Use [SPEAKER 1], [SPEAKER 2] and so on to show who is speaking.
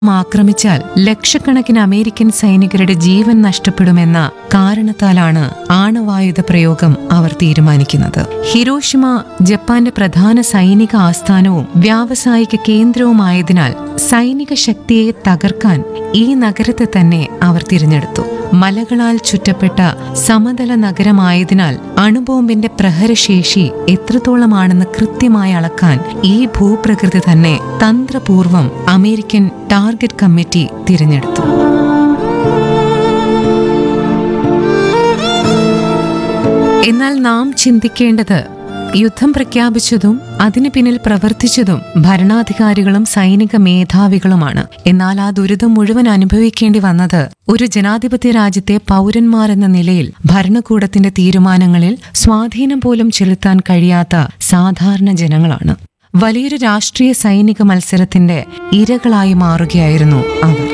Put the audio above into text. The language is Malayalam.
[SPEAKER 1] ആക്രമിച്ചാൽ ലക്ഷക്കണക്കിന് അമേരിക്കൻ സൈനികരുടെ ജീവൻ നഷ്ടപ്പെടുമെന്ന കാരണത്താലാണ് ആണവായുധ പ്രയോഗം അവർ തീരുമാനിക്കുന്നത് ഹിരോഷിമ ജപ്പാന്റെ പ്രധാന സൈനിക ആസ്ഥാനവും വ്യാവസായിക കേന്ദ്രവുമായതിനാൽ സൈനിക ശക്തിയെ തകർക്കാൻ ഈ നഗരത്തെ തന്നെ അവർ തിരഞ്ഞെടുത്തു മലകളാൽ ചുറ്റപ്പെട്ട സമതല നഗരമായതിനാൽ അണുബോംബിന്റെ പ്രഹരശേഷി എത്രത്തോളമാണെന്ന് കൃത്യമായി അളക്കാൻ ഈ ഭൂപ്രകൃതി തന്നെ തന്ത്രപൂർവം അമേരിക്കൻ ടാർഗറ്റ് കമ്മിറ്റി തിരഞ്ഞെടുത്തു എന്നാൽ നാം ചിന്തിക്കേണ്ടത് യുദ്ധം പ്രഖ്യാപിച്ചതും അതിനു പിന്നിൽ പ്രവർത്തിച്ചതും ഭരണാധികാരികളും സൈനിക മേധാവികളുമാണ് എന്നാൽ ആ ദുരിതം മുഴുവൻ അനുഭവിക്കേണ്ടി വന്നത് ഒരു ജനാധിപത്യ രാജ്യത്തെ പൗരന്മാരെന്ന നിലയിൽ ഭരണകൂടത്തിന്റെ തീരുമാനങ്ങളിൽ സ്വാധീനം പോലും ചെലുത്താൻ കഴിയാത്ത സാധാരണ ജനങ്ങളാണ് വലിയൊരു രാഷ്ട്രീയ സൈനിക മത്സരത്തിന്റെ ഇരകളായി മാറുകയായിരുന്നു അവർ